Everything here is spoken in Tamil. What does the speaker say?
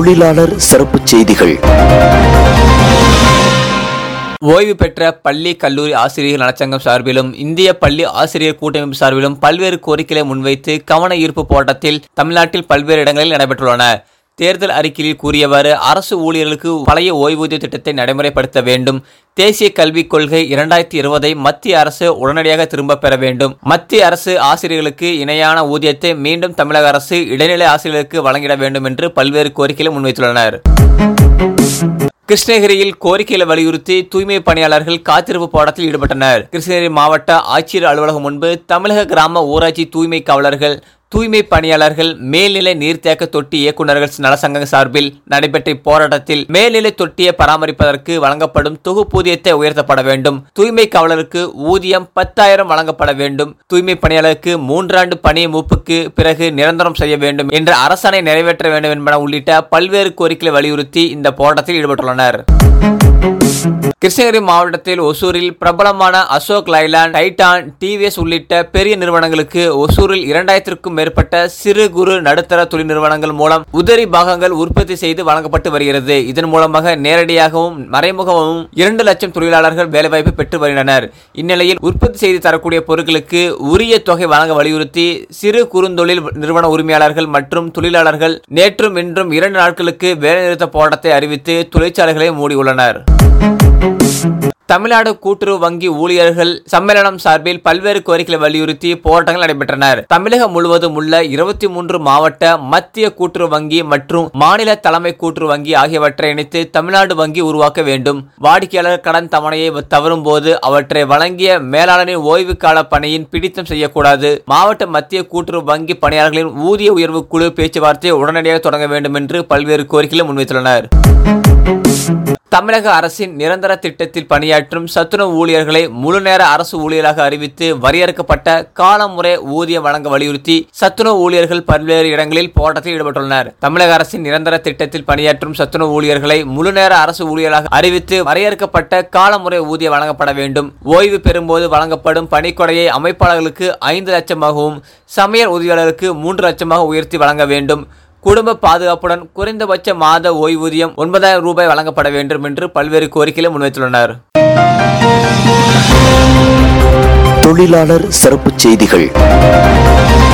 தொழிலாளர் சிறப்புச் செய்திகள் ஓய்வு பெற்ற பள்ளி கல்லூரி ஆசிரியர் நலச்சங்கம் சார்பிலும் இந்திய பள்ளி ஆசிரியர் கூட்டமைப்பு சார்பிலும் பல்வேறு கோரிக்கைகளை முன்வைத்து கவன ஈர்ப்பு போராட்டத்தில் தமிழ்நாட்டில் பல்வேறு இடங்களில் நடைபெற்றுள்ளன தேர்தல் அறிக்கையில் கூறியவாறு அரசு ஊழியர்களுக்கு பழைய ஓய்வூதிய திட்டத்தை நடைமுறைப்படுத்த வேண்டும் தேசிய கல்விக் கொள்கை இரண்டாயிரத்தி இருபதை மத்திய அரசு உடனடியாக திரும்ப பெற வேண்டும் மத்திய அரசு ஆசிரியர்களுக்கு இணையான ஊதியத்தை மீண்டும் தமிழக அரசு இடைநிலை ஆசிரியர்களுக்கு வழங்கிட வேண்டும் என்று பல்வேறு கோரிக்கைகளை முன்வைத்துள்ளனர் கிருஷ்ணகிரியில் கோரிக்கைகளை வலியுறுத்தி தூய்மை பணியாளர்கள் காத்திருப்பு போராட்டத்தில் ஈடுபட்டனர் கிருஷ்ணகிரி மாவட்ட ஆட்சியர் அலுவலகம் முன்பு தமிழக கிராம ஊராட்சி தூய்மை காவலர்கள் தூய்மை பணியாளர்கள் மேல்நிலை நீர்த்தேக்க தொட்டி இயக்குநர்கள் நலசங்கம் சார்பில் நடைபெற்ற இப்போராட்டத்தில் மேல்நிலை தொட்டியை பராமரிப்பதற்கு வழங்கப்படும் தொகுப்பூதியத்தை உயர்த்தப்பட வேண்டும் தூய்மை காவலருக்கு ஊதியம் பத்தாயிரம் வழங்கப்பட வேண்டும் தூய்மை பணியாளருக்கு மூன்றாண்டு பணி மூப்புக்கு பிறகு நிரந்தரம் செய்ய வேண்டும் என்ற அரசாணை நிறைவேற்ற வேண்டும் என்பன உள்ளிட்ட பல்வேறு கோரிக்கைகளை வலியுறுத்தி இந்த போராட்டத்தில் ஈடுபட்டுள்ளனர் கிருஷ்ணகிரி மாவட்டத்தில் ஒசூரில் பிரபலமான அசோக் லைலாண்ட் டைட்டான் டிவிஎஸ் உள்ளிட்ட பெரிய நிறுவனங்களுக்கு ஒசூரில் இரண்டாயிரத்திற்கும் மேற்பட்ட சிறு குறு நடுத்தர தொழில் நிறுவனங்கள் மூலம் உதிரி பாகங்கள் உற்பத்தி செய்து வழங்கப்பட்டு வருகிறது இதன் மூலமாக நேரடியாகவும் மறைமுகமாகவும் இரண்டு லட்சம் தொழிலாளர்கள் வேலைவாய்ப்பு பெற்று வருகின்றனர் இந்நிலையில் உற்பத்தி செய்து தரக்கூடிய பொருட்களுக்கு உரிய தொகை வழங்க வலியுறுத்தி சிறு குறுந்தொழில் நிறுவன உரிமையாளர்கள் மற்றும் தொழிலாளர்கள் நேற்றும் இன்றும் இரண்டு நாட்களுக்கு வேலைநிறுத்த போராட்டத்தை அறிவித்து தொழிற்சாலைகளை மூடியுள்ளனர் தமிழ்நாடு கூட்டுறவு வங்கி ஊழியர்கள் சம்மேளனம் சார்பில் பல்வேறு கோரிக்கைகளை வலியுறுத்தி போராட்டங்கள் நடைபெற்றனர் தமிழகம் முழுவதும் உள்ள இருபத்தி மூன்று மாவட்ட மத்திய கூட்டுறவு வங்கி மற்றும் மாநில தலைமை கூட்டுறவு வங்கி ஆகியவற்றை இணைத்து தமிழ்நாடு வங்கி உருவாக்க வேண்டும் வாடிக்கையாளர் கடன் தவணையை தவறும் போது அவற்றை வழங்கிய மேலாளரின் ஓய்வு கால பணியின் பிடித்தம் செய்யக்கூடாது மாவட்ட மத்திய கூட்டுறவு வங்கி பணியாளர்களின் ஊதிய உயர்வு குழு பேச்சுவார்த்தையை உடனடியாக தொடங்க வேண்டும் என்று பல்வேறு கோரிக்கைகளை முன்வைத்துள்ளனர் தமிழக அரசின் நிரந்தர திட்டத்தில் பணியாற்றும் சத்துணவு ஊழியர்களை முழுநேர அரசு ஊழியராக அறிவித்து வரையறுக்கப்பட்ட காலமுறை ஊதியம் வழங்க வலியுறுத்தி சத்துணவு ஊழியர்கள் பல்வேறு இடங்களில் போராட்டத்தில் ஈடுபட்டுள்ளனர் தமிழக அரசின் நிரந்தர திட்டத்தில் பணியாற்றும் சத்துணவு ஊழியர்களை முழுநேர அரசு ஊழியராக அறிவித்து வரையறுக்கப்பட்ட காலமுறை ஊதியம் வழங்கப்பட வேண்டும் ஓய்வு பெறும்போது வழங்கப்படும் பணிக்கொடையை அமைப்பாளர்களுக்கு ஐந்து லட்சமாகவும் சமையல் உதவியாளருக்கு மூன்று லட்சமாக உயர்த்தி வழங்க வேண்டும் குடும்ப பாதுகாப்புடன் குறைந்தபட்ச மாத ஓய்வூதியம் ஒன்பதாயிரம் ரூபாய் வழங்கப்பட வேண்டும் என்று பல்வேறு கோரிக்கைகளை முன்வைத்துள்ளனர் தொழிலாளர் சிறப்புச் செய்திகள்